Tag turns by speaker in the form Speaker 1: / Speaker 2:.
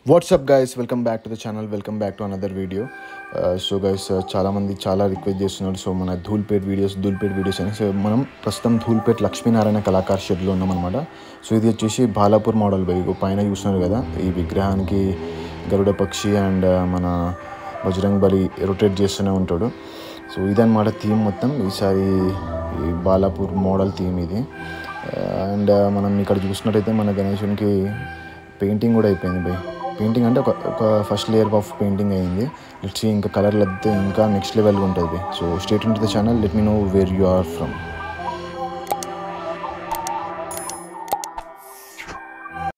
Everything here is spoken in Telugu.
Speaker 1: WhatsApp guys welcome back to the channel welcome back to another video so guys చాలామంది చాలా రిక్వెస్ట్ చేస్తున్నారు సో మన ధూల్పేట్ వీడియోస్ ధూల్పేట్ వీడియోస్ అని సో మనం ప్రస్తుతం ధూల్పేట్ లక్ష్మీనారాయణ కళాకార్ షెడ్లో ఉన్నామన్నమాట సో ఇది వచ్చేసి బాలాపూర్ మోడల్ బై పైన చూస్తున్నారు కదా ఈ విగ్రహానికి గరుడ పక్షి అండ్ మన బజరంగ్ బలి రొటేట్ చేస్తూనే ఉంటాడు సో ఇదన్నమాట థీమ్ మొత్తం ఈసారి ఈ బాలాపూర్ మోడల్ థీమ్ ఇది అండ్ మనం ఇక్కడ చూసినట్టయితే మన గణేశునికి పెయింటింగ్ కూడా అయిపోయింది బై పెయింటింగ్ అంటే ఒక ఒక ఫస్ట్ లేయర్ ఆఫ్ పెయింటింగ్ అయింది లెట్స్ ఇంకా కలర్లు అయితే ఇంకా నెక్స్ట్ లెవెల్గా ఉంటుంది bye so state into the channel let me know where you are from